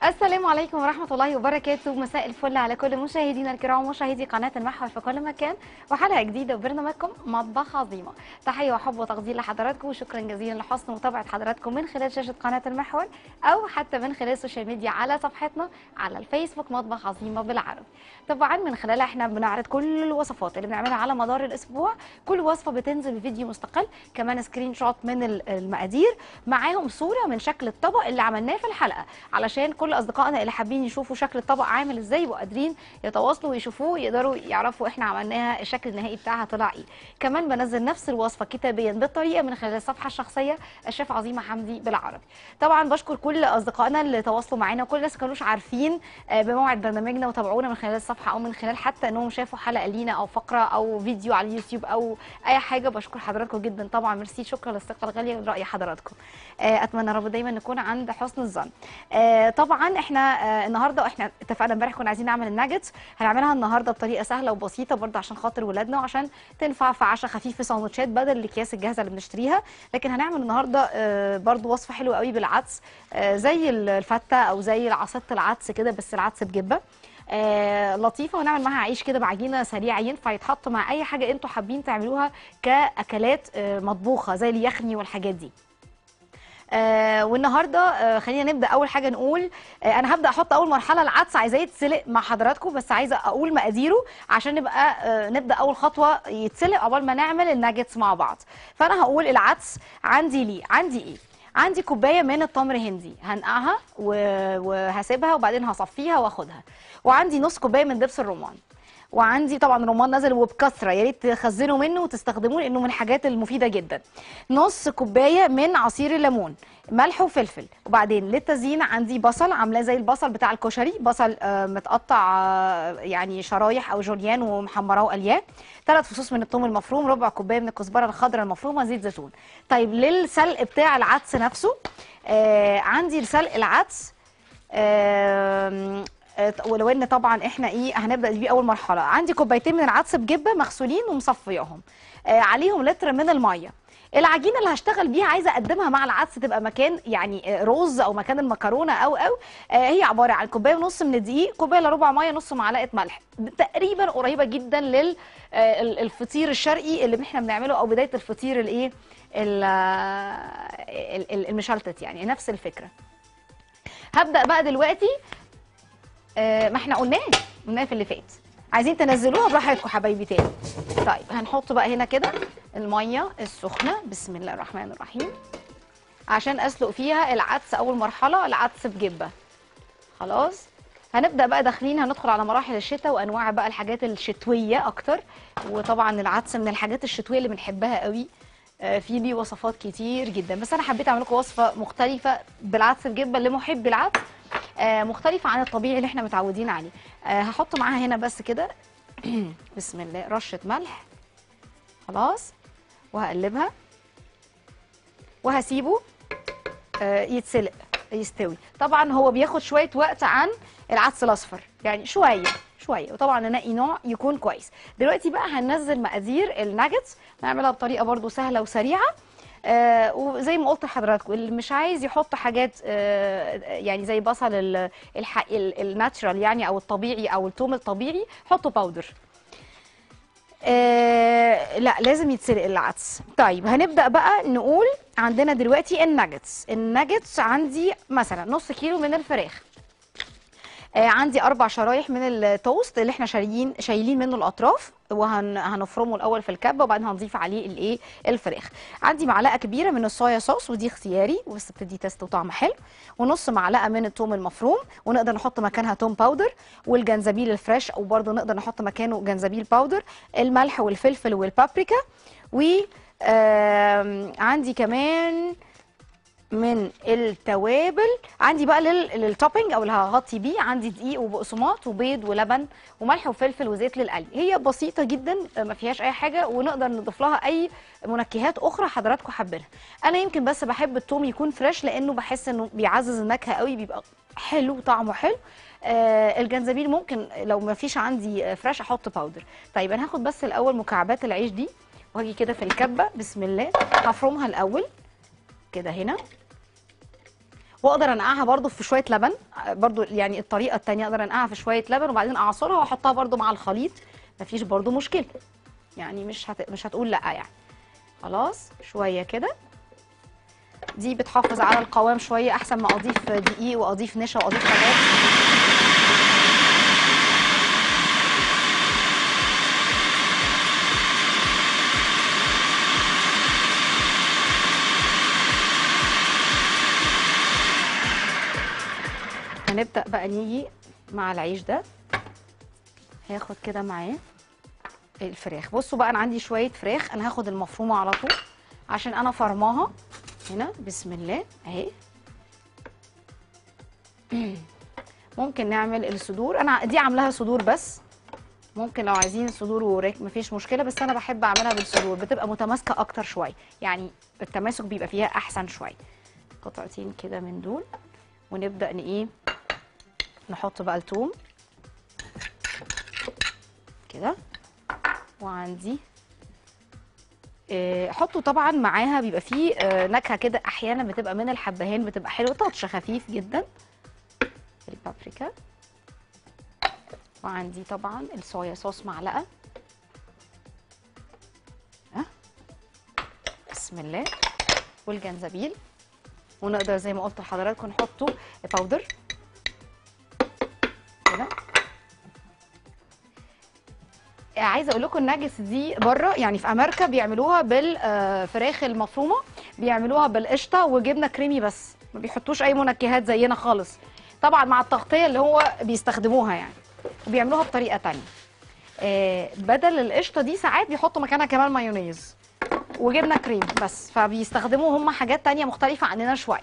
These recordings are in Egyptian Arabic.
السلام عليكم ورحمة الله وبركاته مساء الفل على كل مشاهدينا الكرام ومشاهدي قناة المحور في كل مكان وحلقة جديدة وبرنامجكم مطبخ عظيمة تحية وحب وتقدير لحضراتكم وشكرا جزيلا لحسن متابعة حضراتكم من خلال شاشة قناة المحور أو حتى من خلال السوشيال ميديا على صفحتنا على الفيسبوك مطبخ عظيمة بالعربي طبعا من خلالها احنا بنعرض كل الوصفات اللي بنعملها على مدار الأسبوع كل وصفة بتنزل بفيديو مستقل كمان سكرين شوت من ال- المقادير معاهم صورة من شكل الطبق اللي عملناه في الحلقة علشان كل اصدقائنا اللي حابين يشوفوا شكل الطبق عامل ازاي يبقوا قادرين يتواصلوا ويشوفوه يقدروا يعرفوا احنا عملناها الشكل النهائي بتاعها طلع ايه كمان بنزل نفس الوصفه كتابيا بالطريقه من خلال الصفحه الشخصيه الشيف عظيمه حمدي بالعربي طبعا بشكر كل اصدقائنا اللي تواصلوا معانا وكل الناس كانوش عارفين آه، بموعد برنامجنا وتابعونا من خلال الصفحه او من خلال حتى انهم شافوا حلقه لينا او فقره او فيديو على اليوتيوب او اي حاجه بشكر حضراتكم جدا طبعا ميرسي شكرا للثقه الغاليه ورأي حضراتكم آه، اتمنى رب دايما نكون عند حسن الظن آه، طبعا احنا آه، النهارده احنا اتفقنا امبارح كنا عايزين نعمل الناجتس هنعملها النهارده بطريقه سهله وبسيطه برضه عشان خاطر ولادنا وعشان تنفع في عشاء خفيف في ساندوتشات بدل الاكياس الجاهزه اللي بنشتريها لكن هنعمل النهارده آه، برضه وصفه حلوه قوي بالعدس آه، زي الفته او زي عصيده العدس كده بس العدس بجبه آه لطيفه ونعمل معاها عيش كده بعجينه سريعه ينفع يتحط مع اي حاجه انتوا حابين تعملوها كاكلات آه مطبوخه زي اليخني والحاجات دي آه والنهارده آه خلينا نبدا اول حاجه نقول آه انا هبدا احط اول مرحله العدس عايزاه يتسلق مع حضراتكم بس عايزه اقول مقاديره عشان نبقى آه نبدا اول خطوه يتسلق قبل ما نعمل الناجتس مع بعض فانا هقول العدس عندي ليه عندي ايه عندي كوبايه من التمر هندي هنقعها و- وهسيبها وبعدين هصفيها واخدها وعندي نص كوبايه من دبس الرمان وعندي طبعا رمان نزل وبكثره يا ريت تخزنوا منه وتستخدموه لانه من الحاجات المفيده جدا نص كوبايه من عصير الليمون ملح وفلفل وبعدين للتزيين عندي بصل عاملاه زي البصل بتاع الكشري بصل آه، متقطع آه، يعني شرايح او جوليان ومحمراه وقلياه ثلاث فصوص من الثوم المفروم ربع كوبايه من الكزبره الخضراء المفرومه زيت زيتون طيب للسلق بتاع العدس نفسه آه عندي لسلق العدس آم، آه، ولو ان طبعا احنا ايه هنبدا بيه اول مرحله عندي كوبايتين من العدس بجبه مغسولين ومصفياهم آه عليهم لتر من الميه العجينه اللي هشتغل بيها عايزه اقدمها مع العدس تبقى مكان يعني آه، رز او مكان المكرونه او او آه هي عباره عن كوبايه ونص من الدقيق كوبايه الا ربع ميه نص معلقه ملح تقريبا قريبه جدا للفطير الشرقي اللي احنا بنعمله او بدايه الفطير الايه ال- آه، ال- ال- المشلتت يعني نفس الفكره هبدا بقى دلوقتي آه، ما احنا قلناه قلناه في اللي فات عايزين تنزلوها براحتكم حبايبي تاني طيب هنحط بقى هنا كده الميه السخنه بسم الله الرحمن الرحيم عشان اسلق فيها العدس اول مرحله العدس بجبه خلاص هنبدا بقى داخلين هندخل على مراحل الشتاء وانواع بقى الحاجات الشتويه اكتر وطبعا العدس من الحاجات الشتويه اللي بنحبها قوي آه، في ليه وصفات كتير جدا بس انا حبيت اعمل لكم وصفه مختلفه بالعدس بجبه لمحبي العدس آه، مختلفه عن الطبيعي اللي احنا متعودين عليه آه، هحط معاها هنا بس كده بسم الله رشه ملح خلاص وهقلبها وهسيبه آه، يتسلق يستوي طبعا هو بياخد شويه وقت عن العدس الاصفر يعني شويه شويه وطبعا ننقي نوع يكون كويس دلوقتي بقى هننزل مقادير الناجتس نعملها بطريقه برضو سهله وسريعه آه وزي ما قلت لحضراتكم اللي مش عايز يحط حاجات آه يعني زي بصل ال- الح- ال- الناتشرال يعني او الطبيعي او التوم الطبيعي حطوا باودر آه لا لازم يتسلق العدس طيب هنبدا بقى نقول عندنا دلوقتي الناجتس الناجتس عندي مثلا نص كيلو من الفراخ آه عندي اربع شرايح من التوست اللي احنا شايلين شايلين منه الاطراف وهنفرمه الاول في الكبه وبعدين هنضيف عليه الايه الفراخ عندي معلقه كبيره من الصويا صوص ودي اختياري بس بتدي تيست وطعم حلو ونص معلقه من الثوم المفروم ونقدر نحط مكانها توم باودر والجنزبيل الفريش او برضه نقدر نحط مكانه جنزبيل باودر الملح والفلفل والبابريكا و آم، عندي كمان من التوابل عندي بقى لل- للتوبينج او اللي هغطي بيه عندي دقيق وبقسماط وبيض ولبن وملح وفلفل وزيت للقلي هي بسيطه جدا ما فيهاش اي حاجه ونقدر نضيف لها اي منكهات اخرى حضراتكم حابينها انا يمكن بس بحب التوم يكون فريش لانه بحس انه بيعزز النكهه قوي بيبقى حلو طعمه حلو آه الجنزبيل ممكن لو ما فيش عندي آه، فريش احط باودر طيب انا هاخد بس الاول مكعبات العيش دي وهاجي كده في الكبه بسم الله هفرمها الاول كده هنا واقدر انقعها برضو في شويه لبن برضو يعني الطريقه التانية اقدر انقعها في شويه لبن وبعدين اعصرها واحطها برضو مع الخليط مفيش برضو مشكله يعني مش هت... مش هتقول لا يعني خلاص شويه كده دي بتحافظ على القوام شويه احسن ما اضيف دقيق واضيف نشا واضيف حاجات هنبدأ بقى نيجي مع العيش ده هاخد كده معاه الفراخ بصوا بقى انا عندي شويه فراخ انا هاخد المفرومه على طول عشان انا فرماها هنا بسم الله اهي ممكن نعمل الصدور انا دي عاملاها صدور بس ممكن لو عايزين صدور وراك مفيش مشكله بس انا بحب اعملها بالصدور بتبقى متماسكه اكتر شويه يعني التماسك بيبقى فيها احسن شويه قطعتين كده من دول ونبدا ن ايه نحط بقى الثوم كده وعندي آه، حطوا طبعا معاها بيبقى فيه آه، نكهه كده احيانا بتبقى من الحبهان بتبقى حلوه تاتش خفيف جدا البابريكا وعندي طبعا الصويا صوص معلقه ها بسم الله والجنزبيل ونقدر زي ما قلت لحضراتكم نحطه باودر كده عايزه اقول لكم الناجتس دي بره يعني في امريكا بيعملوها بالفراخ المفرومه بيعملوها بالقشطه وجبنه كريمي بس ما بيحطوش اي منكهات زينا خالص طبعا مع التغطيه اللي هو بيستخدموها يعني وبيعملوها بطريقه تانية آه، بدل القشطه دي ساعات بيحطوا مكانها كمان مايونيز وجبنه كريم بس فبيستخدموا هم حاجات تانية مختلفه عننا شويه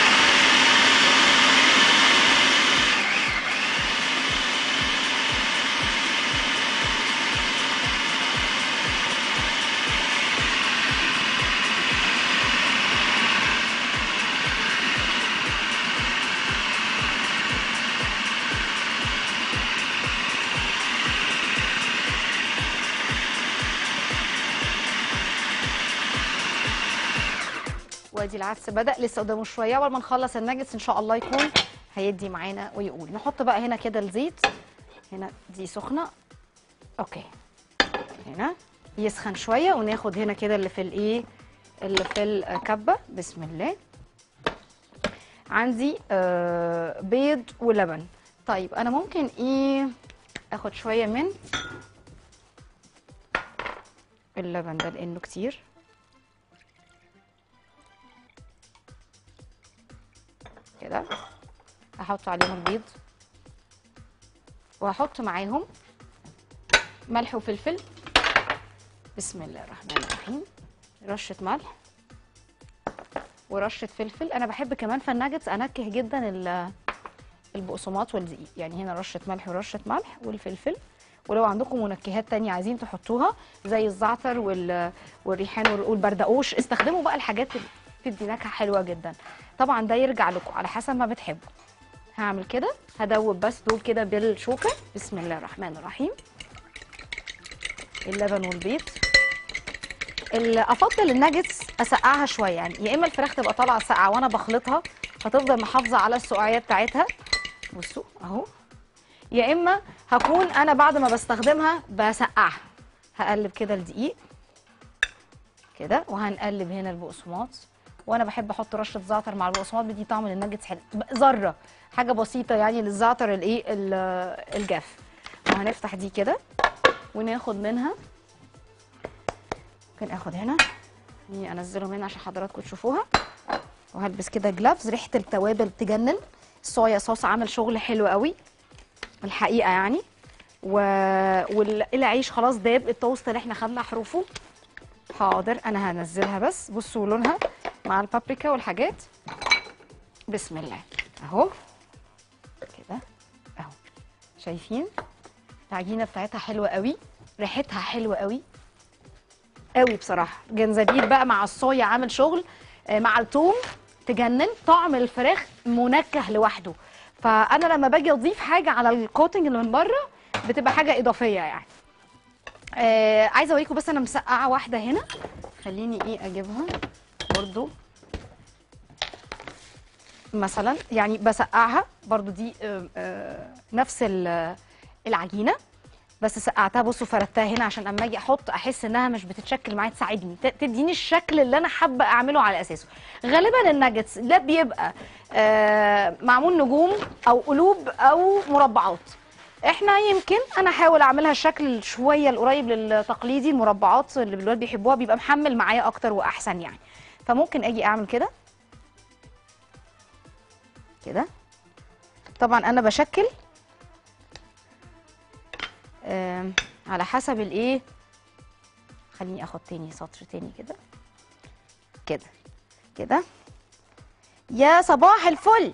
وادي العدس بدا لسه قدامه شويه اول ما نخلص الناجتس ان شاء الله يكون هيدي معانا ويقول نحط بقى هنا كده الزيت هنا دي سخنه اوكي هنا يسخن شويه وناخد هنا كده اللي في الايه اللي في الكبه بسم الله عندي آه بيض ولبن طيب انا ممكن ايه اخد شويه من اللبن ده لانه كتير كده احط عليهم البيض وهحط معاهم ملح وفلفل بسم الله الرحمن الرحيم رشه ملح ورشه فلفل انا بحب كمان في الناجتس انكه جدا ال- البقسماط والدقيق يعني هنا رشه ملح ورشه ملح والفلفل ولو عندكم منكهات تانية عايزين تحطوها زي الزعتر وال- والريحان وال- والبردقوش استخدموا بقى الحاجات اللي بتدي نكهه حلوه جدا طبعا ده يرجع لكم على حسب ما بتحبوا هعمل كده هدوب بس دول كده بالشوكه بسم الله الرحمن الرحيم اللبن والبيض ال- افضل الناجتس اسقعها شويه يعني يا اما الفراخ تبقى طالعه ساقعه وانا بخلطها فتفضل محافظه على السقعيه بتاعتها بصوا اهو يا اما هكون انا بعد ما بستخدمها بسقعها هقلب كده الدقيق كده وهنقلب هنا البقسماط وانا بحب احط رشه زعتر مع البقسماط بدي طعم للناجتس حلو ذره حاجه بسيطه يعني للزعتر الايه ال- الجاف وهنفتح دي كده وناخد منها ممكن اخد هنا اني انزلهم هنا عشان حضراتكم تشوفوها وهلبس كده جلافز ريحه التوابل تجنن الصويا صوص عامل شغل حلو قوي الحقيقه يعني و... والعيش خلاص داب التوست اللي احنا خدنا حروفه حاضر انا هنزلها بس بصوا لونها مع البابريكا والحاجات بسم الله اهو كده اهو شايفين العجينه بتاعتها حلوه قوي ريحتها حلوه قوي قوي بصراحه جنزبيل بقى مع الصويا عامل شغل آه، مع الثوم تجنن طعم الفراخ منكه لوحده فانا لما باجي اضيف حاجه على الكوتنج اللي من بره بتبقى حاجه اضافيه يعني آه عايزه اوريكم بس انا مسقعه واحده هنا خليني ايه اجيبها برضو مثلا يعني بسقعها برضو دي آه، آه، نفس ال- العجينه بس سقعتها بصوا فردتها هنا عشان اما اجي احط احس انها مش بتتشكل معايا تساعدني ت- تديني الشكل اللي انا حابه اعمله على اساسه غالبا الناجتس لا بيبقى آه، معمول نجوم او قلوب او مربعات احنا يمكن انا احاول اعملها الشكل شويه القريب للتقليدي المربعات اللي الولاد بيحبوها بيبقى محمل معايا اكتر واحسن يعني فممكن اجي اعمل كده كده طبعا انا بشكل آم، على حسب الايه خليني اخد تاني سطر تاني كده كده كده يا صباح الفل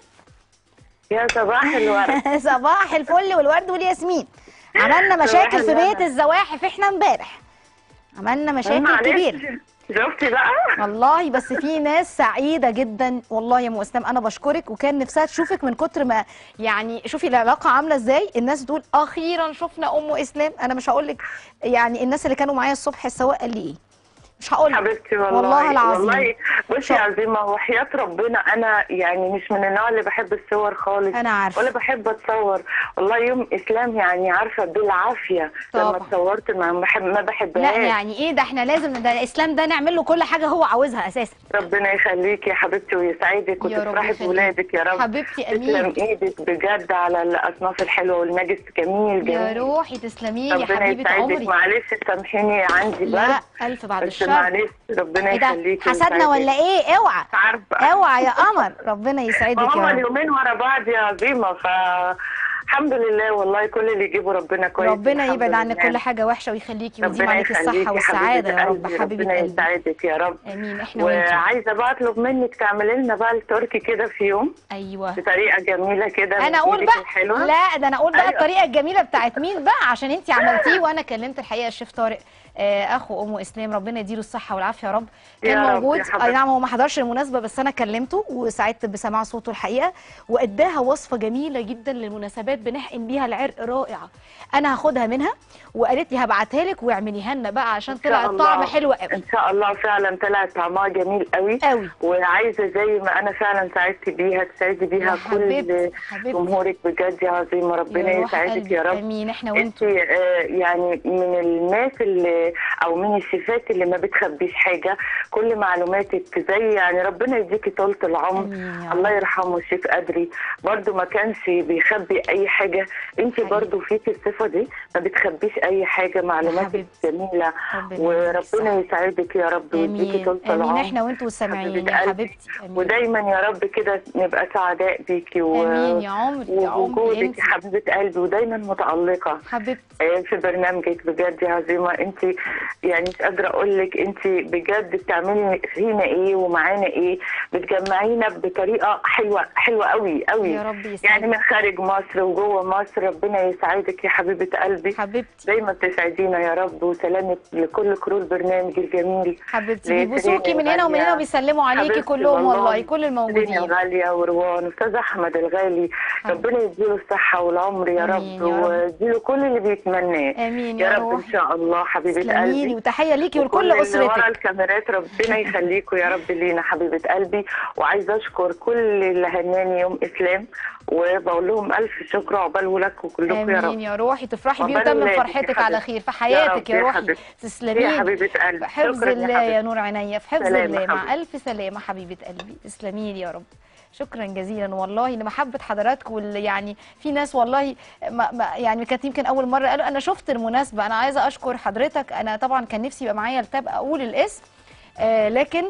يا صباح الورد صباح الفل والورد والياسمين عملنا صباح مشاكل في الورد. بيت الزواحف احنا امبارح عملنا مشاكل معلش. كبيره شفتي بقى والله بس في ناس سعيده جدا والله يا ام اسلام انا بشكرك وكان نفسها تشوفك من كتر ما يعني شوفي العلاقه عامله ازاي الناس بتقول اخيرا شفنا ام اسلام انا مش هقول لك يعني الناس اللي كانوا معايا الصبح السواق قال لي ايه مش هقول لك حبيبتي والله والله العظيم والله بصي شكرا. يا عزيمه وحياه ربنا انا يعني مش من النوع اللي بحب الصور خالص انا عارفه ولا بحب اتصور والله يوم اسلام يعني عارفه بالعافيه لما طبعا. اتصورت ما بحب ما لا بحبهاش يعني ايه ده احنا لازم ده الاسلام ده نعمل له كل حاجه هو عاوزها اساسا ربنا يخليكي يا حبيبتي ويسعدك يا رب وتفرحي يخليك. بولادك يا رب حبيبتي تسلم امين ايدك بجد على الاصناف الحلوه والنجس جميل يا جميل روحي تسلمي لي يا ربنا حبيبه يسعدك عمري معلش سامحيني عندي لا برد الف بعد بس الشر معلش ربنا ايه ده يخليكي حسدنا ويسعدك. ولا ايه اوعى عارفه اوعى يا قمر ربنا يسعدك يا هما رب اليومين ورا بعض يا عظيمه ف الحمد لله والله كل اللي يجيبه ربنا كويس ربنا الحمد يبعد عنك لله. كل حاجه وحشه ويخليكي ويديم ربنا عليك يخليكي الصحه والسعاده يا رب قلبي، حبيبه ربنا قلبي يسعدك يا رب امين احنا وانتي وعايزه بقى اطلب منك تعملي لنا بقى التركي كده في يوم ايوه بطريقه جميله كده من انا اقول إيدك بقى الحلوه لا ده انا اقول بقى أيوة. الطريقه الجميله بتاعت مين بقى عشان انت عملتيه وانا كلمت الحقيقه الشيف طارق آه، اخو ام اسلام ربنا يديله الصحه والعافيه يا رب كان يا رب، موجود يا حبيبتي. اي نعم هو ما حضرش المناسبه بس انا كلمته وسعدت بسماع صوته الحقيقه واداها وصفه جميله جدا للمناسبات بنحقن بيها العرق رائعه انا هاخدها منها وقالت لي هبعتها لك واعمليها لنا بقى عشان إن شاء طلع الطعم الله. حلو قوي ان شاء الله فعلا طلع طعمها جميل قوي قوي وعايزه زي ما انا فعلا سعدت بيها تسعدي بيها يا كل حبيبتي حبيبتي جمهورك بجد يا عظيمه ربنا يا روح يسعدك قلبي يا رب امين احنا انت وانتوا آه، يعني من الناس اللي او من الشيفات اللي ما بتخبيش حاجه كل معلوماتك زي يعني ربنا يديكي طولة العمر امين يا الله رب يرحمه الشيف قدري برضو ما كانش بيخبي اي حاجه انت حقيقي. برضو فيك الصفه دي ما بتخبيش اي حاجه معلوماتك حبيبتي. جميله ربنا وربنا يديك يسعدك يا رب الصحة. ويديكي امين طولة امين العمر احنا وانتوا سامعين حبيبة يا قلبي. حبيبتي امين ودايما يا رب كده نبقى سعداء بيكي و... امين يا عمري يا عمري ووجودك انت يا حبيبه قلبي ودايما متالقه حبيبتي آه، في برنامجك بجد يا عظيمه انت يعني مش قادره اقول لك انت بجد بتعملي فينا ايه ومعانا ايه بتجمعينا بطريقه حلوه حلوه قوي قوي يا رب يعني يسعدك من خارج مصر وجوه مصر ربنا يسعدك يا حبيبه قلبي حبيبتي دايما تسعدينا يا رب وسلامك لكل كرو البرنامج الجميل حبيبتي ليه بيبوسوكي من هنا ومن هنا غالية. وبيسلموا عليكي حبيبتي كلهم والله. والله كل الدنيا الموجودين غالية وروان أستاذ أحمد الغالي ربنا يديله الصحة والعمر يا آمين رب يا رب. ويديله كل اللي بيتمناه امين يا يا رب روحي إن شاء الله حبيبة تسلمي لي قلبي وتحيه ليكي وكل ولكل اللي ورا اسرتك الكاميرات ربنا يخليكم يا رب لينا حبيبة قلبي وعايزة أشكر كل اللي هناني يوم إسلام وبقول لهم ألف شكر عقبال ولادكم كلكم يا امين رب يا روحي تفرحي بيه عقبال وتمم ولادك يا فرحتك على حبيبتي. خير في حياتك يا يا رب يا روحي حبيبتي. تسلمي يا لي حبيبة قلبي في حفظ شكرا يا الله يا حبيبتي نور عينيا في حفظ سلام الله مع حبيبتي. الف سلامه حبيبه قلبي تسلمي لي يا رب شكرا جزيلا والله لمحبه حضراتكم واللي يعني في ناس والله ما ما يعني كانت يمكن اول مره قالوا انا شفت المناسبه انا عايزه اشكر حضرتك انا طبعا كان نفسي يبقى معايا التاب اقول الاسم آه لكن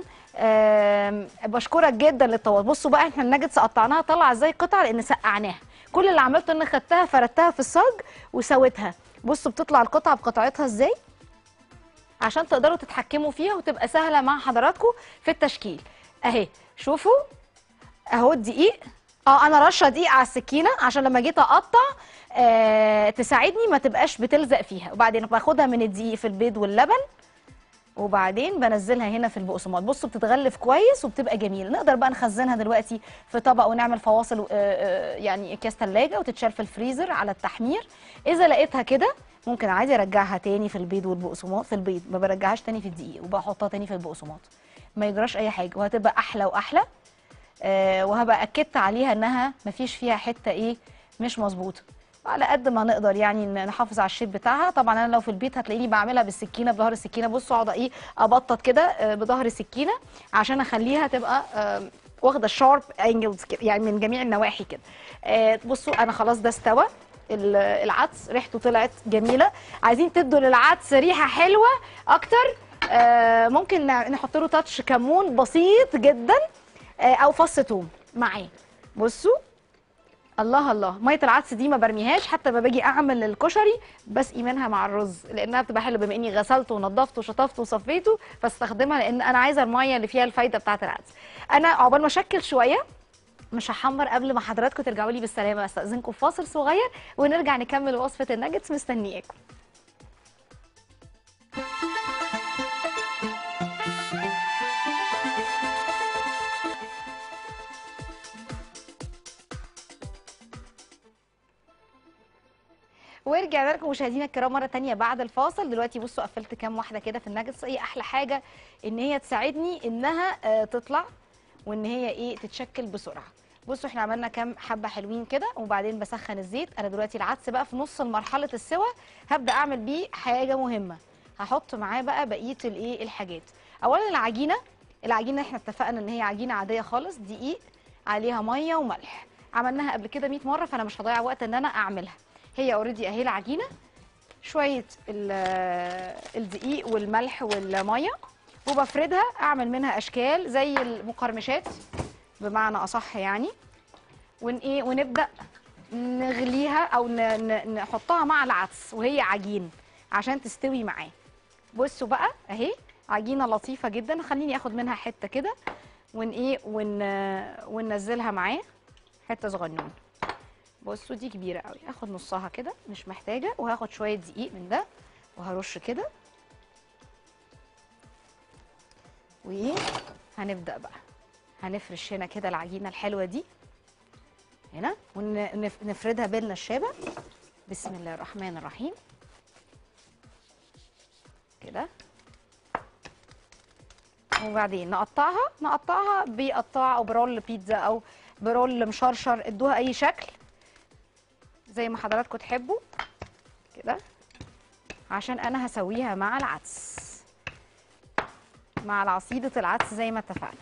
آه بشكرك جدا للتواصل بصوا بقى احنا الناجتس قطعناها طالعه ازاي قطع لان سقعناها كل اللي عملته ان خدتها فردتها في الصاج وسويتها بصوا بتطلع القطعه بقطعتها ازاي عشان تقدروا تتحكموا فيها وتبقى سهله مع حضراتكم في التشكيل اهي شوفوا اهو الدقيق اه انا رشه دقيق على السكينه عشان لما جيت اقطع آه تساعدني ما تبقاش بتلزق فيها وبعدين باخدها من الدقيق في البيض واللبن وبعدين بنزلها هنا في البقسماط بصوا بتتغلف كويس وبتبقى جميله نقدر بقى نخزنها دلوقتي في طبق ونعمل فواصل آه، آه، يعني اكياس ثلاجه وتتشال في الفريزر على التحمير اذا لقيتها كده ممكن عادي ارجعها تاني في البيض والبقسماط في البيض ما برجعهاش تاني في الدقيق وبحطها تاني في البقسماط ما يجراش اي حاجه وهتبقى احلى واحلى آه وهبقى اكدت عليها انها مفيش فيها حته ايه مش مظبوطه على قد ما نقدر يعني ن- نحافظ على الشيب بتاعها طبعا انا لو في البيت هتلاقيني بعملها بالسكينه بظهر السكينه بصوا اقعد ايه ابطط كده آه، بظهر السكينه عشان اخليها تبقى آه، واخده شارب انجلز كده يعني من جميع النواحي كده آه، بصوا انا خلاص ده استوى ال- العدس ريحته طلعت جميله عايزين تدوا للعدس ريحه حلوه اكتر آه، ممكن نع- نحط له تاتش كمون بسيط جدا آه، او فص ثوم معاه بصوا الله الله ميه العدس دي ما برميهاش حتى ما باجي اعمل الكشري بسقي منها مع الرز لانها بتبقى حلوه بما اني غسلته ونضفته وشطفته وصفيته فاستخدمها لان انا عايزه الميه اللي فيها الفايده بتاعه العدس انا عقبال ما اشكل شويه مش هحمر قبل ما حضراتكم ترجعوا لي بالسلامه استاذنكم في فاصل صغير ونرجع نكمل وصفه الناجتس مستنياكم ورجعنا لكم مشاهدينا الكرام مره تانية بعد الفاصل دلوقتي بصوا قفلت كام واحده كده في الناجتس هي احلى حاجه ان هي تساعدني انها آه، تطلع وان هي ايه تتشكل بسرعه بصوا احنا عملنا كام حبه حلوين كده وبعدين بسخن الزيت انا دلوقتي العدس بقى في نص مرحله السوى هبدا اعمل بيه حاجه مهمه هحط معاه بقى بقيه الايه الحاجات اولا العجينه العجينه احنا اتفقنا ان هي عجينه عاديه خالص دقيق عليها ميه وملح عملناها قبل كده 100 مره فانا مش هضيع وقت ان انا اعملها هي اوريدي اهي العجينه شويه ال- الدقيق والملح والميه وبفردها اعمل منها اشكال زي المقرمشات بمعنى اصح يعني ون ايه ونبدا نغليها او ن- ن- نحطها مع العدس وهي عجين عشان تستوي معاه بصوا بقى اهي عجينه لطيفه جدا خليني اخد منها حته كده ون ايه ون وننزلها معاه حته صغنونه بصوا دي كبيره قوي هاخد نصها كده مش محتاجه وهاخد شويه دقيق من ده وهرش كده وايه هنبدا بقى هنفرش هنا كده العجينه الحلوه دي هنا ونفردها بالنشابه بسم الله الرحمن الرحيم كده وبعدين نقطعها نقطعها بقطاع او برول بيتزا او برول مشرشر ادوها اي شكل زي ما حضراتكم تحبوا كده عشان انا هسويها مع العدس مع العصيدة العدس زي ما اتفقنا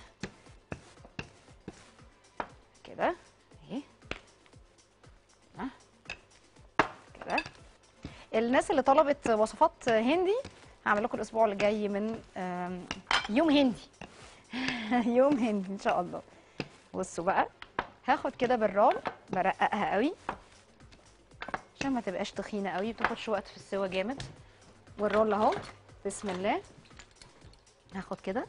كده اهي ها. كده الناس اللي طلبت وصفات هندي هعمل لكم الاسبوع اللي جاي من آم، يوم هندي يوم هندي ان شاء الله بصوا بقى هاخد كده بالرول برققها قوي عشان ما تبقاش تخينه قوي بتاخدش وقت في السوا جامد والرول اهو بسم الله هاخد كده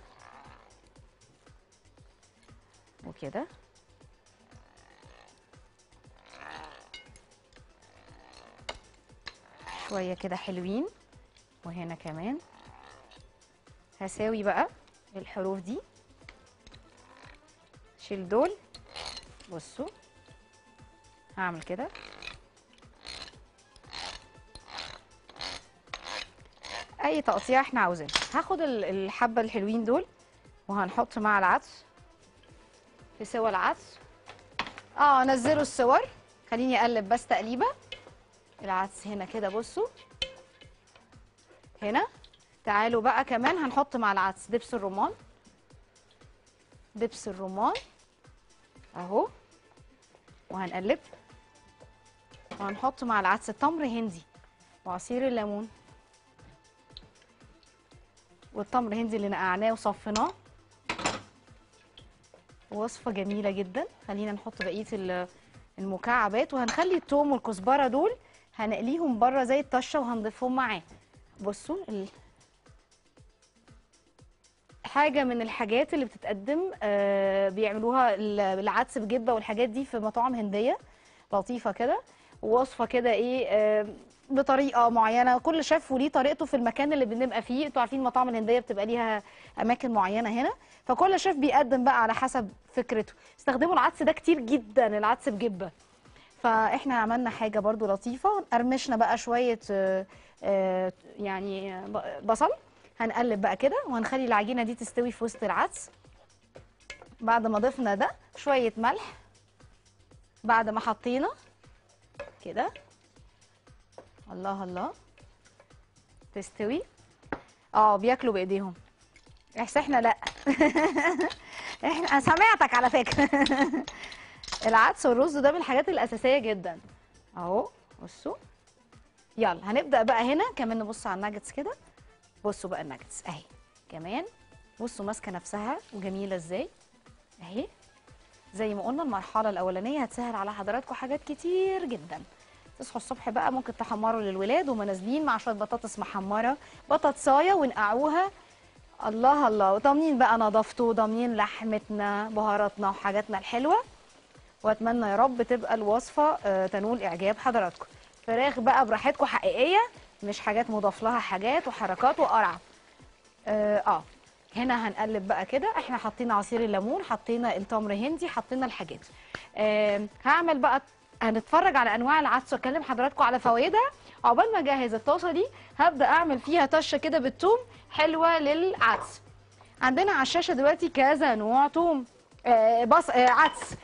وكده شويه كده حلوين وهنا كمان هساوي بقى الحروف دي شيل دول بصوا هعمل كده اي تقطيع احنا عاوزينها هاخد ال- الحبه الحلوين دول وهنحط مع العدس في سوى العدس اه نزلوا الصور خليني اقلب بس تقليبه العدس هنا كده بصوا هنا تعالوا بقى كمان هنحط مع العدس دبس الرمان دبس الرمان اهو وهنقلب وهنحط مع العدس تمر هندي وعصير الليمون والتمر هندي اللي نقعناه وصفيناه وصفه جميله جدا خلينا نحط بقيه ال- المكعبات وهنخلي التوم والكزبره دول هنقليهم بره زي الطشه وهنضيفهم معاه بصوا ال... حاجه من الحاجات اللي بتتقدم آه بيعملوها ال- العدس بجبه والحاجات دي في مطاعم هنديه لطيفه كده ووصفه كده ايه آه بطريقه معينه كل شيف وليه طريقته في المكان اللي بنبقى فيه انتوا عارفين المطاعم الهنديه بتبقى ليها اماكن معينه هنا فكل شيف بيقدم بقى على حسب فكرته استخدموا العدس ده كتير جدا العدس بجبه فاحنا عملنا حاجه برضو لطيفه قرمشنا بقى شويه آه، آه، يعني آه، ب- بصل هنقلب بقى كده وهنخلي العجينه دي تستوي في وسط العدس بعد ما ضفنا ده شويه ملح بعد ما حطينا كده الله الله تستوي اه بياكلوا بايديهم احس احنا لا احنا أنا سمعتك على فكره العدس والرز ده من الحاجات الاساسيه جدا اهو بصوا يلا هنبدا بقى هنا كمان نبص على الناجتس كده بصوا بقى الناجتس اهي كمان بصوا ماسكه نفسها وجميله ازاي اهي زي ما قلنا المرحله الاولانيه هتسهل على حضراتكم حاجات كتير جدا تصحوا الصبح بقى ممكن تحمروا للولاد وما نازلين مع شويه بطاطس محمره بطاطسايه ونقعوها الله الله وضامنين بقى نظافته وضامنين لحمتنا بهاراتنا وحاجاتنا الحلوه واتمنى يا رب تبقى الوصفه آه، تنول اعجاب حضراتكم فراخ بقى براحتكم حقيقيه مش حاجات مضاف لها حاجات وحركات وقرع اه, آه. هنا هنقلب بقى كده احنا حطينا عصير الليمون حطينا التمر هندي حطينا الحاجات آه هعمل بقى هنتفرج على انواع العدس واكلم حضراتكم على فوائدها عقبال ما اجهز الطاسه دي هبدا اعمل فيها طشه كده بالثوم حلوه للعدس عندنا على الشاشه دلوقتي كذا نوع ثوم آه بص آه عدس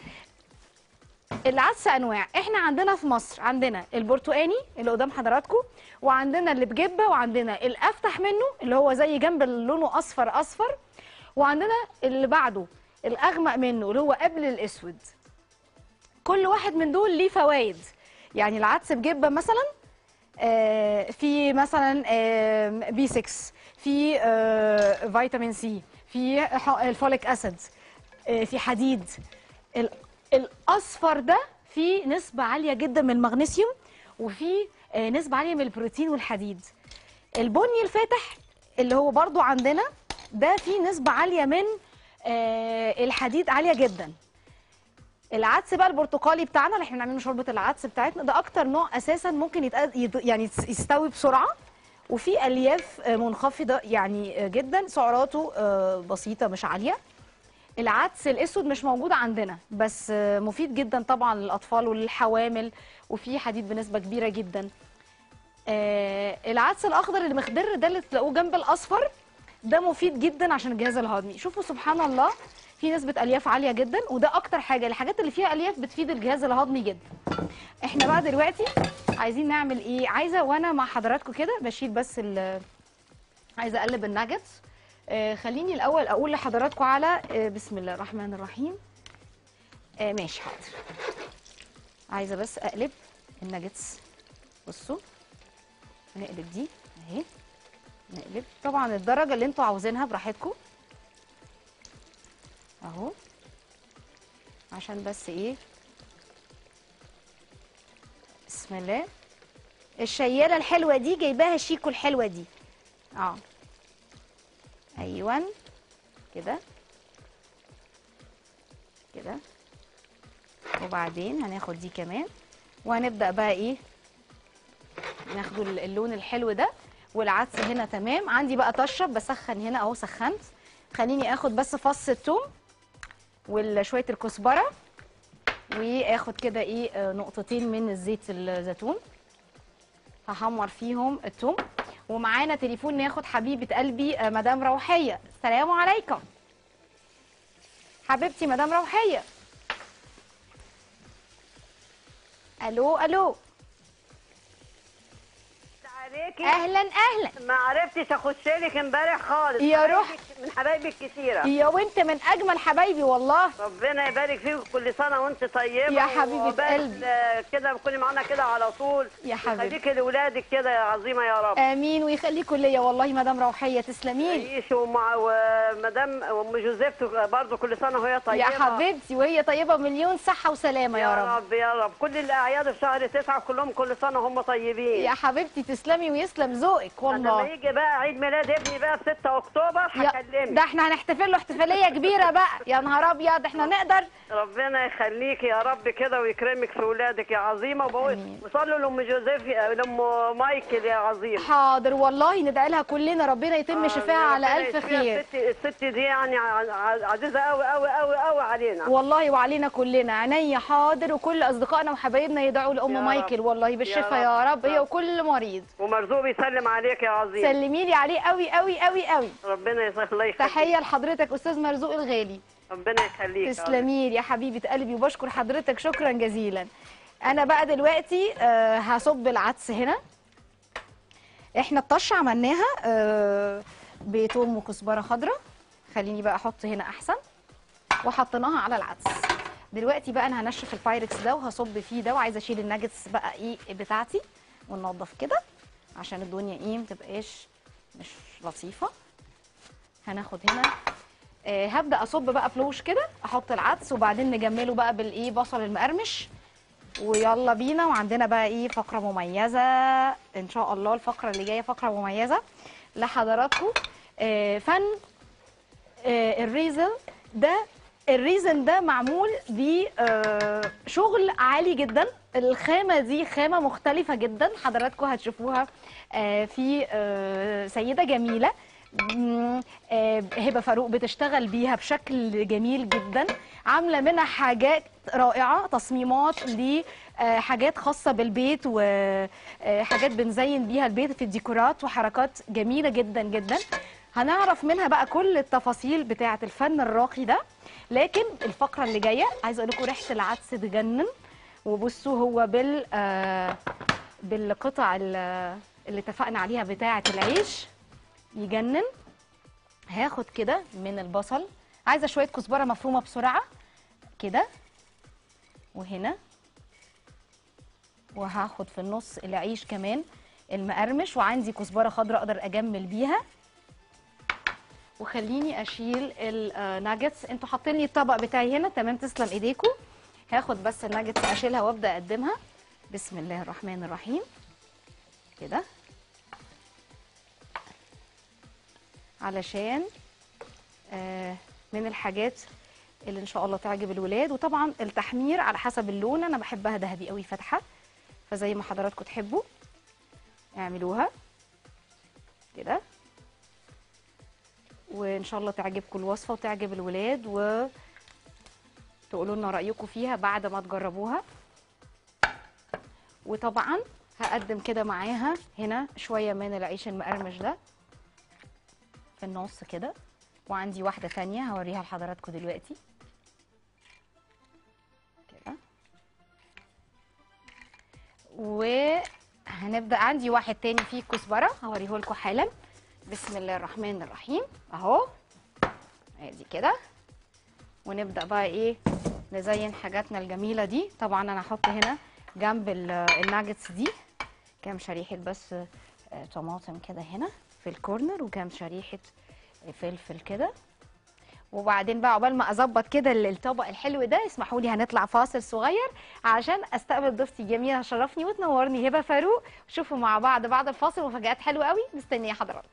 العدس انواع احنا عندنا في مصر عندنا البرتقاني اللي قدام حضراتكم وعندنا اللي بجبه وعندنا الافتح منه اللي هو زي جنب اللي لونه اصفر اصفر وعندنا اللي بعده الاغمق منه اللي هو قبل الاسود كل واحد من دول ليه فوائد يعني العدس بجبه مثلا آه، في مثلا آه، بي 6 في آه، فيتامين سي في ح- الفوليك اسيد آه، في حديد ال- الاصفر ده فيه نسبه عاليه جدا من المغنيسيوم وفيه آه، نسبه عاليه من البروتين والحديد البني الفاتح اللي هو برضو عندنا ده فيه نسبه عاليه من آه، الحديد عاليه جدا العدس بقى البرتقالي بتاعنا اللي احنا بنعمله شوربه العدس بتاعتنا ده اكتر نوع اساسا ممكن يتق... يت- يعني يس- يستوي بسرعه وفي الياف آه، منخفضه يعني آه، جدا سعراته آه، بسيطه مش عاليه العدس الاسود مش موجود عندنا بس آه، مفيد جدا طبعا للاطفال وللحوامل وفيه حديد بنسبه كبيره جدا آه، العدس الاخضر اللي مخضر ده اللي تلاقوه جنب الاصفر ده مفيد جدا عشان الجهاز الهضمي شوفوا سبحان الله في نسبه الياف عاليه جدا وده اكتر حاجه الحاجات اللي فيها الياف بتفيد الجهاز الهضمي جدا احنا بقى دلوقتي عايزين نعمل ايه عايزه وانا مع حضراتكم كده بشيل بس ال عايزه اقلب الناجتس آه خليني الاول اقول لحضراتكم على آه بسم الله الرحمن الرحيم آه ماشي حاضر عايزه بس اقلب الناجتس بصوا نقلب دي اهي نقلب طبعا الدرجه اللي انتوا عاوزينها براحتكم اهو عشان بس ايه بسم الله الشياله الحلوه دي جايباها شيكو الحلوه دي اه ايوه كده كده وبعدين هناخد دي كمان وهنبدا بقى ايه ناخدوا اللون الحلو ده والعدس هنا تمام عندي بقى طشه بسخن هنا اهو سخنت خليني اخد بس فص الثوم وشويه الكزبره واخد كده ايه آه، نقطتين من الزيت الزيتون هحمر فيهم الثوم ومعانا تليفون ناخد حبيبه قلبي آه، مدام روحيه السلام عليكم حبيبتي مدام روحيه الو الو عليكي اهلا اهلا ما عرفتش اخش لك امبارح خالص يا روح. حبايبك- من حبايبك كتيره يا وانت من اجمل حبايبي والله ربنا يبارك فيك كل سنه وانت طيبه يا حبيبة وعقبال، قلبي. آه، كده تكوني معانا كده على طول يا حبيبتي. خليكي لاولادك كده يا عظيمه يا رب امين ويخليكم ليا والله مدام روحيه تسلمي لي عيش ومع ومدام ام جوزيف برضه كل سنه وهي طيبه يا حبيبتي وهي طيبه مليون صحه وسلامه يا رب رب يا رب كل الاعياد في شهر تسعة كلهم كل سنه هم طيبين يا حبيبتي تسلمي ويسلم ذوقك لما والله يجي بقى عيد ميلاد ابني بقى في 6 اكتوبر يا هكلمك ده احنا هنحتفل له احتفاليه كبيره بقى يا نهار ابيض احنا نقدر ربنا يخليكي يا رب كده ويكرمك في ولادك يا عظيمه وبقول آمين. وصلوا لام جوزيف لام مايكل يا عظيم حاضر والله ندعي لها كلنا ربنا يتم شفاها على ربنا الف يشفيها. خير الست الست دي يعني ع- ع- عزيزه قوي قوي قوي قوي علينا والله وعلينا كلنا عينيا حاضر وكل اصدقائنا وحبايبنا يدعوا يا لام رب. مايكل والله بالشفاء يا يا رب. رب هي وكل مريض ومرزوق بيسلم عليك يا عظيم سلمي لي عليه قوي قوي قوي قوي ربنا يخليك تحيه لحضرتك استاذ مرزوق الغالي ربنا يخليك يا رب. تسلمي لي يا حبيبه قلبي وبشكر حضرتك شكرا جزيلا انا بقى دلوقتي آه، هصب العدس هنا احنا الطشه عملناها آه، بتوم وكزبره خضراء خليني بقى احط هنا احسن وحطيناها على العدس دلوقتي بقى انا هنشف البايركس ده وهصب فيه ده وعايزه اشيل الناجتس بقى ايه بتاعتي وننضف كده عشان الدنيا ايه متبقاش مش لطيفه هناخد هنا آه هبدا اصب بقى فلوش كده احط العدس وبعدين نجمله بقى بالايه بصل المقرمش ويلا بينا وعندنا بقى ايه فقره مميزه ان شاء الله الفقره اللي جايه فقره مميزه لحضراتكم آه فن آه الريزل ده الريزن ده معمول بشغل عالي جدا الخامه دي خامه مختلفه جدا حضراتكم هتشوفوها آه، في آه، سيده جميله مم، آه، هبه فاروق بتشتغل بيها بشكل جميل جدا عامله منها حاجات رائعه تصميمات لحاجات خاصه بالبيت وحاجات بنزين بيها البيت في الديكورات وحركات جميله جدا جدا هنعرف منها بقى كل التفاصيل بتاعه الفن الراقي ده لكن الفقره اللي جايه عايزه اقول لكم ريحه العدس تجنن وبصوا هو بال آه بالقطع ال- اللي اتفقنا عليها بتاعه العيش يجنن هاخد كده من البصل عايزه شويه كزبره مفرومه بسرعه كده وهنا وهاخد في النص العيش كمان المقرمش وعندي كزبره خضراء اقدر اجمل بيها وخليني اشيل الناجتس انتوا حاطين لي الطبق بتاعي هنا تمام تسلم ايديكم هاخد بس الناجتس اشيلها وابدا اقدمها بسم الله الرحمن الرحيم كده علشان آه من الحاجات اللي ان شاء الله تعجب الولاد وطبعا التحمير على حسب اللون انا بحبها ذهبي قوي فاتحه فزي ما حضراتكم تحبوا اعملوها كده وان شاء الله تعجبكم الوصفه وتعجب الولاد و تقولوا لنا رايكم فيها بعد ما تجربوها وطبعا هقدم كده معاها هنا شويه من العيش المقرمش ده في النص كده وعندي واحده ثانيه هوريها لحضراتكم دلوقتي كده وهنبدا عندي واحد تاني فيه كزبره هوريه لكم حالا بسم الله الرحمن الرحيم اهو ادي كده ونبدا بقى ايه نزين حاجاتنا الجميله دي طبعا انا هحط هنا جنب ال- الناجتس دي كام شريحه بس آه، طماطم كده هنا في الكورنر وكام شريحه فلفل كده وبعدين بقى عقبال ما اظبط كده ال- الطبق الحلو ده اسمحوا لي هنطلع فاصل صغير عشان استقبل ضيفتي الجميله شرفني وتنورني هبه فاروق شوفوا مع بعض بعد الفاصل مفاجآت حلوه قوي مستنيه حضراتكم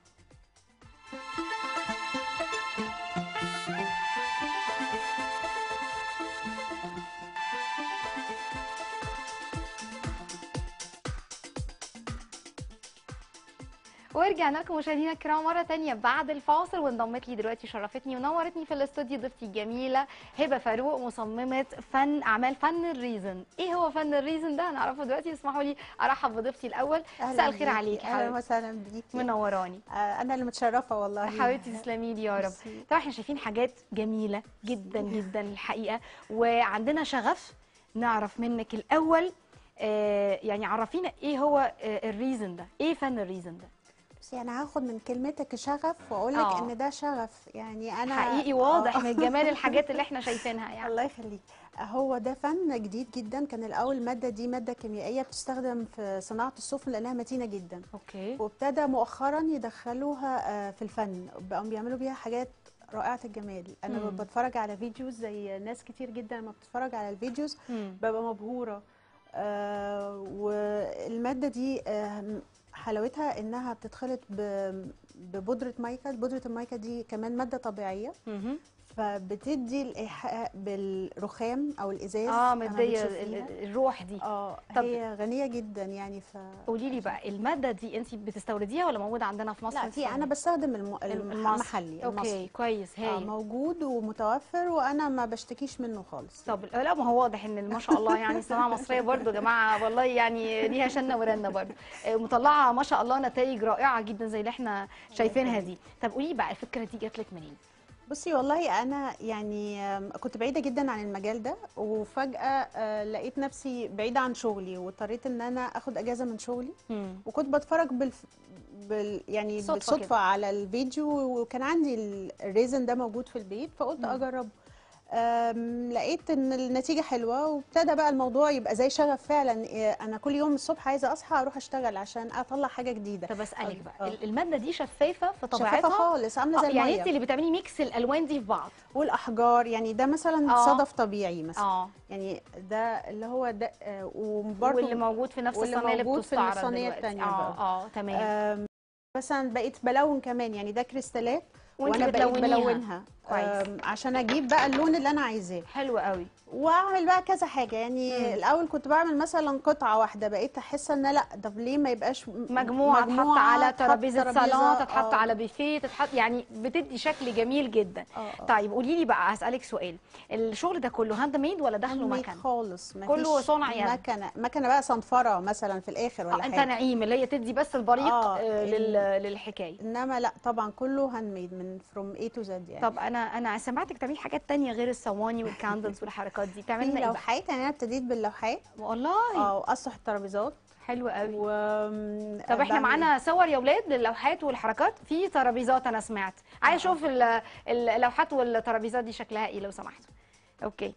ورجعنا لكم مشاهدينا الكرام مره تانية بعد الفاصل وانضمت لي دلوقتي شرفتني ونورتني في الاستوديو ضيفتي الجميله هبه فاروق مصممه فن اعمال فن الريزن ايه هو فن الريزن ده هنعرفه دلوقتي اسمحوا لي ارحب بضيفتي الاول مساء الخير عليكي اهلا حبيبتي وسهلا بيكي منوراني آه، انا اللي متشرفه والله حبيبتي تسلمي لي يا رب ميرسي. طبعا احنا شايفين حاجات جميله جدا جدا الحقيقه وعندنا شغف نعرف منك الاول آه يعني عرفينا ايه هو آه الريزن ده ايه فن الريزن ده بصي انا هاخد من كلمتك شغف واقول لك آه. ان ده شغف يعني انا حقيقي واضح آه. من جمال الحاجات اللي احنا شايفينها يعني الله يخليك هو ده فن جديد جدا كان الاول الماده دي ماده كيميائيه بتستخدم في صناعه السفن لانها متينه جدا اوكي وابتدى مؤخرا يدخلوها آه، في الفن بقوا بيعملوا بيها حاجات رائعه الجمال انا مم. بتفرج على فيديوز زي ناس كتير جدا لما بتتفرج على الفيديوز مم. ببقى مبهورة آه والمادة دي آه حلاوتها انها بتتخلط ب- ببودرة مايكا بودرة المايكا دي كمان مادة طبيعية مهم. فبتدي الإيحاء بالرخام او الازاز اه لما مديه ال- بتشوفيها. ال- الروح دي اه طب- هي غنية جدا يعني ف قولي لي بقى الماده دي انت بتستورديها ولا موجوده عندنا في مصر لا في انا بستخدم الم... الم- المصري. المحلي اوكي المصري كويس آه هايل موجود ومتوفر وانا ما بشتكيش منه خالص طب لا ما هو واضح ان ما شاء الله يعني الصناعه المصريه برضو يا جماعه والله يعني ليها شنه ورنه برضو آه، مطلعه ما شاء الله نتائج رائعه جدا زي اللي احنا شايفينها دي طب قولي لي بقى الفكره دي جات لك منين بصي والله انا يعني آم، كنت بعيده جدا عن المجال ده وفجاه آه، لقيت نفسي بعيده عن شغلي واضطريت ان انا اخد اجازه من شغلي مم. وكنت بتفرج بالف... بال... يعني صدفة بالصدفه كده. على الفيديو وكان عندي ال- الريزن ده موجود في البيت فقلت مم. اجربه أم، لقيت ان النتيجه حلوه وابتدى بقى الموضوع يبقى زي شغف فعلا إيه، انا كل يوم الصبح عايزه اصحى اروح اشتغل عشان اطلع حاجه جديده طب اسالك آه. بقى ال- الماده دي شفافه في شفافه طبيعتها خالص عامله زي آه، يعني الميه انت اللي بتعملي ميكس الالوان دي في بعض والاحجار يعني ده مثلا آه. صدف طبيعي مثلا اه يعني ده اللي هو ده آه، وبرضه واللي موجود في نفس واللي الصينيه اللي موجود في بتستعرض الصينية دلوقتي. التانية اه بقى. اه تمام آم، مثلا بقيت بلون كمان يعني ده كريستالات وانت وانا بقيت بتلونيها. بلونها كويس. آم، عشان اجيب بقى اللون اللي انا عايزاه حلو قوي واعمل بقى كذا حاجه يعني مم. الاول كنت بعمل مثلا قطعه واحده بقيت احس ان لا طب ليه ما يبقاش م- مجموعه تتحط على تحط ترابيزه صالون ترابيزة، تتحط آه. على بيفيه تتحط يعني بتدي شكل جميل جدا آه، آه. طيب قولي لي بقى هسالك سؤال الشغل ده كله هاند ميد ولا داخله handmade مكن خالص مفيش كله صنع يد. مكنه مكنه بقى صنفره مثلا في الاخر ولا اه انت حاجه نعيم اللي هي تدي بس البريق آه، آه ال- لل... للحكايه انما لا طبعا كله هاند ميد من فروم اي تو زد يعني طب انا انا سمعتك تعملي حاجات تانية غير الصواني والكاندلز والحركات دي بتعملي في لنا ايه بقى لوحات يعني انا ابتديت باللوحات والله اه واسطح الترابيزات حلو قوي و طب احنا معانا صور يا ولاد للوحات والحركات في ترابيزات انا سمعت عايز اشوف ال- ال- اللوحات والترابيزات دي شكلها ايه لو سمحتوا اوكي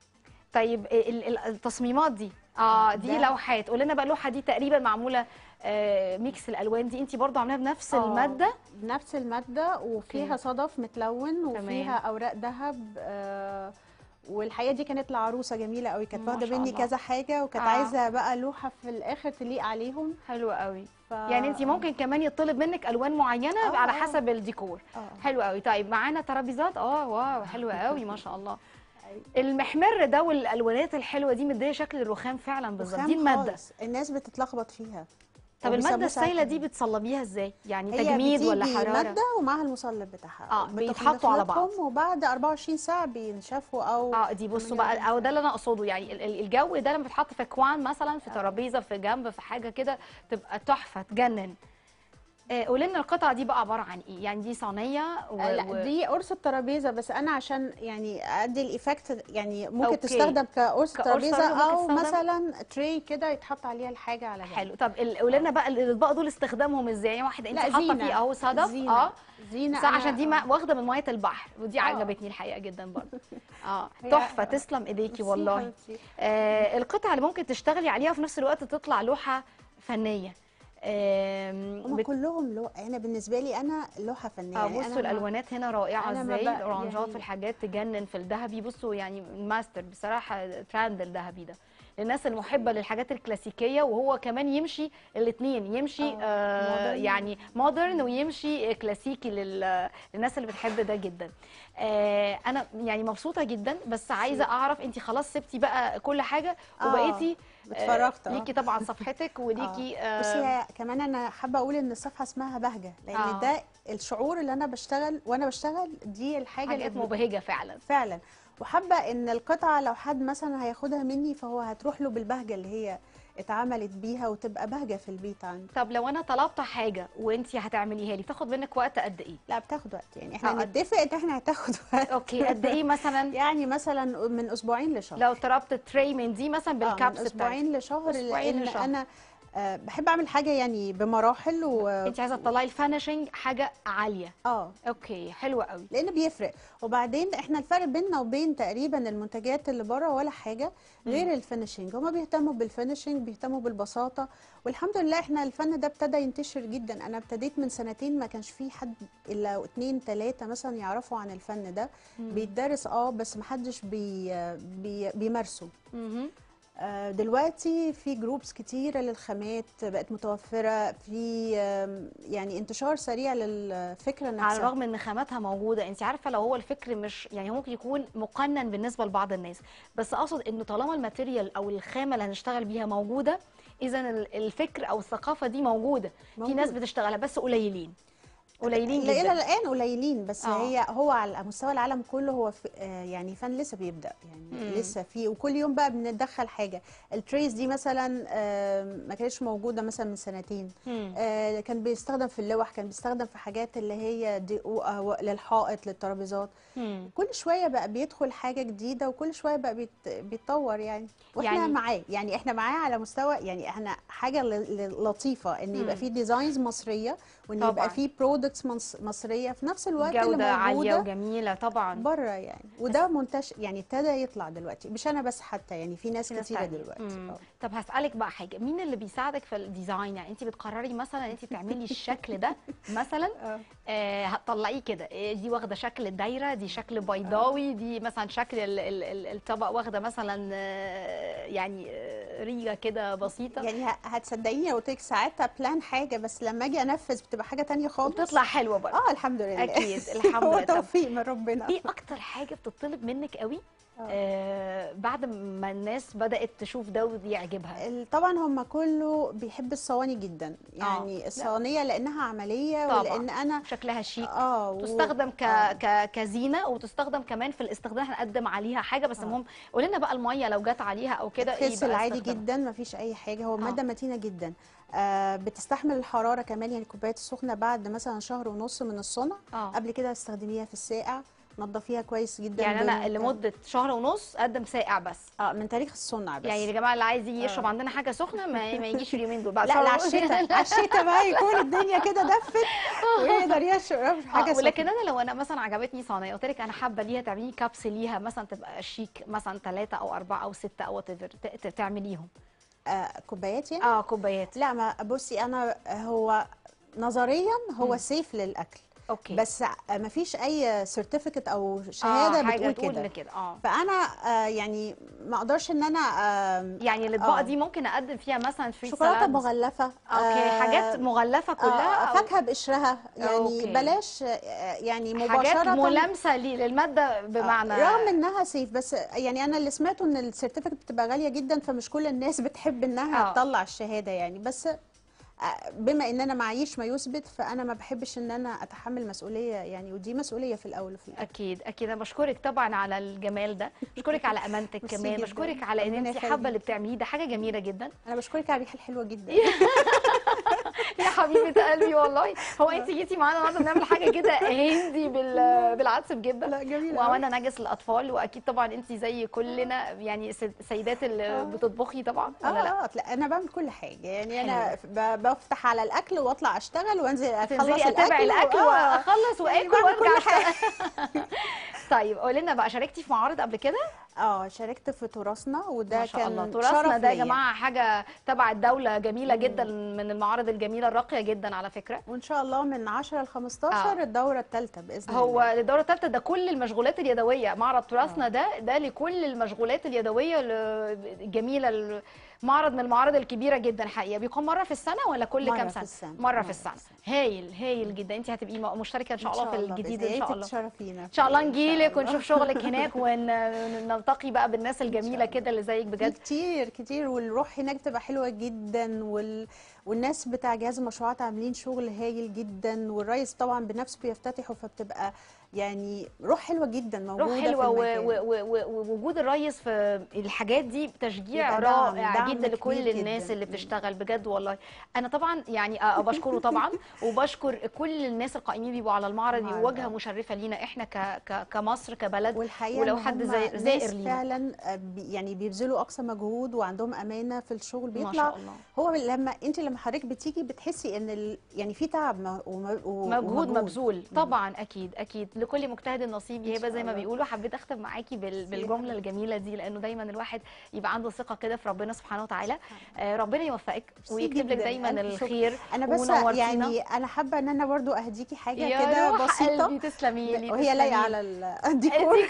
طيب ال- ال- التصميمات دي اه دي ده- لوحات قول لنا بقى اللوحه دي تقريبا معموله آه ميكس الالوان دي انت برضو عاملاها بنفس آه، الماده بنفس الماده وفيها أوكي. صدف متلون تمام. وفيها اوراق ذهب آه والحقيقه دي كانت لعروسه جميله قوي كانت ما واخده شاء مني الله. كذا حاجه وكانت آه. عايزه بقى لوحه في الاخر تليق عليهم حلو قوي ف... يعني انت ممكن كمان يطلب منك الوان معينه آه، على آه. حسب الديكور آه. حلو قوي طيب معانا ترابيزات اه واو حلوه قوي ما شاء الله المحمر ده والالوانات الحلوه دي مديه شكل الرخام فعلا بالظبط رخام دي الماده خالص. الناس بتتلخبط فيها طب الماده وبيسموه السايله ساعات دي بتصلبيها ازاي يعني هي تجميد ولا بتيجي حراره ماده ومعاها المصلب بتاعها آه، بيتحطوا على بعض. بنخلطهم وبعد 24 ساعه بينشفوا او اه دي بصوا بقى او ده اللي انا اقصده يعني ال- ال- الجو ده لما بيتحط في كوان مثلا في ترابيزه في جنب في حاجه كده تبقى تحفه تجنن آه قولي لنا القطعه دي بقى عباره عن ايه يعني دي صينيه و... آه، لا و- دي قرص الترابيزه بس انا عشان يعني ادي الايفكت يعني ممكن أوكي. تستخدم كقرص كقرص ترابيزه ترابيزة او ممكن تستخدم؟ مثلا تري كده يتحط عليها الحاجه على جنب حلو طب ال- قولي لنا بقى الاطباق دول استخدامهم ازاي يعني واحد انت لا حاطه زينة. فيه اهو صدف زينة. اه زينه صح أنا- عشان دي ما- آه. واخده من ميه البحر ودي آه. عجبتني الحقيقه جدا برضه اه هي- تحفه تسلم ايديكي ميرسي والله حبيبتي. آه القطعه اللي ممكن تشتغلي عليها وفي نفس الوقت تطلع لوحه فنيه آم، هم بت- كلهم لو انا بالنسبه لي انا لوحه فنيه اه يعني بصوا أنا ما- الالوانات هنا رائعه أنا ما ازاي بق- الاورانجات يعني- في الحاجات تجنن في الذهبي بصوا يعني ماستر بصراحه تراند الذهبي ده للناس المحبه للحاجات الكلاسيكيه وهو كمان يمشي الاثنين يمشي آه، آه modern. يعني مودرن ويمشي كلاسيكي لل- للناس اللي بتحب ده جدا آه انا يعني مبسوطه جدا بس عايزه اعرف انت خلاص سبتي بقى كل حاجه آه، وبقيتي اتفرجت، آه. ليكي طبعا صفحتك وليكي آه. بس هي كمان انا حابه اقول ان الصفحه اسمها بهجه لان آه. ده الشعور اللي انا بشتغل وانا بشتغل دي الحاجه حاجات اللي مبهجه فعلا فعلا وحابه ان القطعه لو حد مثلا هياخدها مني فهو هتروح له بالبهجه اللي هي اتعملت بيها وتبقى بهجه في البيت عندي طب لو انا طلبت حاجه وانت هتعمليها لي بتاخد منك وقت قد ايه لا بتاخد وقت يعني احنا آه، قد- نتفق ان احنا هتاخد وقت اوكي قد ايه مثلا يعني مثلا من اسبوعين لشهر لو طلبت تري من دي مثلا آه، من بالكابس بتاعتك اسبوعين لشهر أسبوعين لان لشهر. انا آه، بحب اعمل حاجه يعني بمراحل و انت عايزه تطلعي الفانيشنج حاجه عاليه اه اوكي حلوه قوي لان بيفرق وبعدين احنا الفرق بيننا وبين تقريبا المنتجات اللي بره ولا حاجه غير الفينشنج هما بيهتموا بالفينشنج بيهتموا بالبساطه والحمد لله احنا الفن ده ابتدى ينتشر جدا انا ابتديت من سنتين ما كانش في حد الا اتنين تلاته مثلا يعرفوا عن الفن ده بيتدرس اه بس محدش بي بي بيمارسه مهم. آه، دلوقتي في جروبس كتيرة للخامات بقت متوفرة في آم، يعني انتشار سريع للفكرة على نفسها الرغم ان خاماتها موجوده انت عارفه لو هو الفكر مش يعني هو ممكن يكون مقنن بالنسبه لبعض الناس بس اقصد ان طالما الماتيريال او الخامه اللي هنشتغل بيها موجوده اذا ال- الفكر او الثقافه دي موجوده في موجود. ناس بتشتغلها بس قليلين قليلين لا الى جدا الان قليلين بس آه. هي هو على مستوى العالم كله هو في آه، يعني فن لسه بيبدا يعني مم. لسه في وكل يوم بقى بندخل حاجه التريس دي مثلا آه، ما كانتش موجوده مثلا من سنتين مم. آه، كان بيستخدم في اللوح كان بيستخدم في حاجات اللي هي دي آه، للحائط للترابيزات مم. كل شويه بقى بيدخل حاجه جديده وكل شويه بقى بيت بيتطور يعني واحنا يعني- يعني معاه يعني احنا معاه على مستوى يعني احنا حاجه ل- ل- لطيفه ان يبقى مم. في ديزاينز مصريه وان طبعاً. يبقى في برودكتس مصريه في نفس الوقت اللي جودة عالية موجوده وجميلة طبعا بره يعني وده منتشر يعني ابتدى يطلع دلوقتي مش انا بس حتى يعني في ناس في ناس كتيره تانية. دلوقتي مم. آه. طب هسألك بقى حاجة مين اللي بيساعدك في الديزاين يعني انت بتقرري مثلا انت تعملي الشكل ده مثلا آه هتطلعيه كده آه، دي واخدة شكل الدايرة دي شكل بيضاوي دي مثلا شكل ال- ال- ال- الطبق واخدة مثلا آه، يعني آه، ريجة كده بسيطة يعني ه- هتصدقيني لو قلت لك ساعتها بلان حاجه بس لما اجي انفذ بتبقى حاجه تانية خالص وبتطلع حلوة بقى اه الحمد لله أكيد، الحمد هو لله. طب توفيق من ربنا ايه اكتر حاجة بتطلب منك قوي آه. آه بعد ما الناس بدأت تشوف ده ويعجبها ال- طبعا هم كله بيحب الصواني جدا يعني الصوانيه لانها عمليه طبعاً. ولان انا شكلها شيك اه و- تستخدم ك... آه. ك... كزينه وتستخدم كمان في الاستخدام هنقدم عليها حاجه بس آه. المهم قول لنا بقى الميه لو جت عليها او كده ايه تغسل بقى عادي استخدامها؟ جدا ما فيش اي حاجه هو ماده متينه جدا آه بتستحمل الحراره كمان يعني الكوبايات السخنه بعد مثلا شهر ونص من الصنع اه قبل كده استخدميها في الساقع نضفيها كويس جدا يعني انا بال- لمده شهر ونص اقدم ساقع بس اه من تاريخ الصنع بس يعني يا جماعه اللي عايز يجي يشرب آه. عندنا حاجه سخنه ما, ما يجيش اليومين دول بعد لا شهر لا على ونص. الشتاء على الشتاء بقى يكون الدنيا كده دفت ويقدر يشرب حاجه آه ولكن سخنة. انا لو انا مثلا عجبتني صينيه قلت لك انا حابه ليها تعملي كابس ليها مثلا تبقى شيك مثلا ثلاثه او اربعه او سته او whatever، ت- تعمليهم آه كوبايات يعني اه كوبايات لا ما بصي انا هو نظريا هو مم. سيف للاكل اوكي بس ما فيش اي سيرتيفيكت او شهاده آه حاجه بتقول تقول كده كده اه فانا آه يعني ما اقدرش ان انا آه يعني الاطباق آه. دي ممكن اقدم فيها مثلا فريت شوكولاته سالاد مغلفه اوكي آه، حاجات مغلفه كلها آه أو فاكهه بقشرها يعني أوكي. بلاش آه، يعني حاجات مباشره ملامسه لي- للماده بمعنى آه، رغم انها سيف بس يعني انا اللي سمعته ان السيرتيفيكت بتبقى غاليه جدا فمش كل الناس بتحب انها آه. تطلع الشهاده يعني بس آه، بما ان انا معيش ما يثبت فانا ما بحبش ان انا اتحمل مسؤوليه يعني ودي مسؤوليه في الاول وفي الاخر اكيد اكيد انا بشكرك طبعا على الجمال ده بشكرك على امانتك ميرسي كمان جداً. بشكرك على ان ربنا انت يخليك. حابه اللي بتعمليه ده حاجه جميله جدا انا بشكرك على الريحه الحلوه جدا يا حبيبه قلبي والله هو انت جيتي معانا النهارده بنعمل حاجه كده هندي بال... بالعدس بجبه لا جميله وانا نجس الاطفال واكيد طبعا انت زي كلنا يعني سيد- سيدات اللي آه. بتطبخي طبعا اه ولا لا اه لا انا بعمل كل حاجه يعني انا ب- بفتح على الاكل واطلع اشتغل وانزل اخلص تنزلي اتابع الاكل آه. واخلص يعني واكل بعمل كل وارجع حاجة. أشتغل. طيب قولي لنا بقى شاركتي في معارض قبل كده اه شاركت في تراثنا وده ما شاء كان الله تراثنا شرف ده يا ليا. جماعه حاجه تبع الدوله جميله جدا من المعارض الجميله الراقيه جدا على فكره وان شاء الله من 10 ل 15 آه. الدوره الثالثه باذن هو الله للدوره الثالثه ده كل المشغولات اليدويه معرض تراثنا ده ده لكل المشغولات اليدويه ال- الجميله معرض من المعارض الكبيره جدا حقيقه بيقام مره في السنه ولا كل مرة كام في سنه السنة. مره في السنه هايل هايل جدا انت هتبقي م- مشتركه ان شاء الله في الجديد ان شاء الله تشرفينا ان شاء الله نجيلك ونشوف شغلك هناك ونلتقي بقى بالناس الجميله الله. كده اللي زيك في بجد كتير كتير والروح هناك بتبقى حلوه جدا وال... والناس بتاع جهاز المشروعات عاملين شغل هايل جدا والرئيس طبعا بنفسه بيفتتحه فبتبقى يعني روح حلوه جدا موجوده روح حلوه في و- المكان. و- و- و- ووجود الريس في الحاجات دي تشجيع يبقى دعم- رائع دعم جدا لكل كبير الناس جداً. اللي بتشتغل بجد والله انا طبعا يعني آه، بشكره طبعا وبشكر كل الناس القائمين بيبقوا على المعرض المعرض. واجهه مشرفه لينا احنا ك ك كمصر كبلد والحقيقه ولو إن حد هم زي- ناس زائر لينا. فعلا آه، بي- يعني بيبذلوا اقصى مجهود وعندهم امانه في الشغل ما بيطلع شاء الله هو لما انت لما حضرتك بتيجي بتحسي ان ال... يعني في تعب م- وم... و- مجهود مبذول مم. طبعا اكيد اكيد لكل مجتهد نصيب إن هبه زي شاء ما الله. بيقولوا حبيت اختم معاكي بال- بالجمله الجميله دي لانه دايما الواحد يبقى عنده ثقه كده في ربنا سبحانه وتعالى آه، ربنا يوفقك ميرسي ويكتب لك جداً. دايما ألف شكر. الخير انا بس ونورتينا. يعني انا حابه ان انا برضو اهديكي حاجه يا كده روح بسيطه قلبي تسلمي لي وهي لايقه على ال- الديكور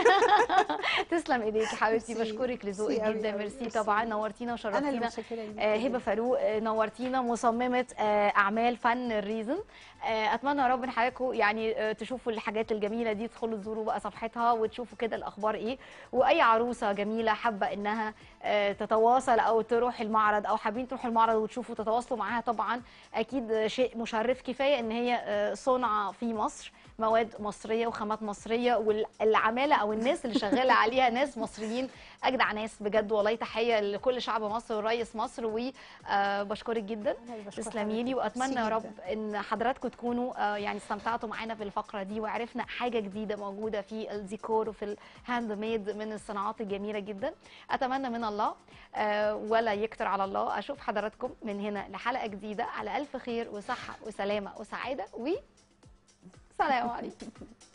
تسلم ايديك يا حبيبتي ميرسي. بشكرك لذوقك ميرسي أوي جدا أوي. ميرسي ميرسي. طبعا نورتينا انا اللي وشرفتينا متشكره آه، جدا هبه فاروق آه، نورتينا نورتينا مصممه آه، اعمال فن الريزن آه، اتمنى يا رب ان حضراتكم يعني آه، تشوفوا الحاجات الجميله دي تدخلوا تزوروا بقى صفحتها وتشوفوا كده الاخبار ايه واي عروسه جميله حابه انها آه، تتواصل او تروح المعرض او حابين تروحوا المعرض وتشوفوا تتواصلوا معاها طبعا اكيد شيء مشرف كفايه ان هي آه، صنعه في مصر مواد مصريه وخامات مصريه والعماله او الناس اللي شغاله عليها ناس مصريين اجدع ناس بجد والله تحيه لكل شعب مصر ورئيس مصر وبشكرك جدا أنا اللي بشكر تسلمي لي حضرتك. واتمنى يا ميرسي رب جداً. ان حضراتكم تكونوا آه، يعني استمتعتوا معانا في الفقره دي وعرفنا حاجه جديده موجوده في الديكور وفي الهاند ميد من الصناعات الجميله جدا اتمنى من الله آه، ولا يكتر على الله اشوف حضراتكم من هنا لحلقه جديده على الف خير وصحه وسلامه وسعاده و سلام عليكم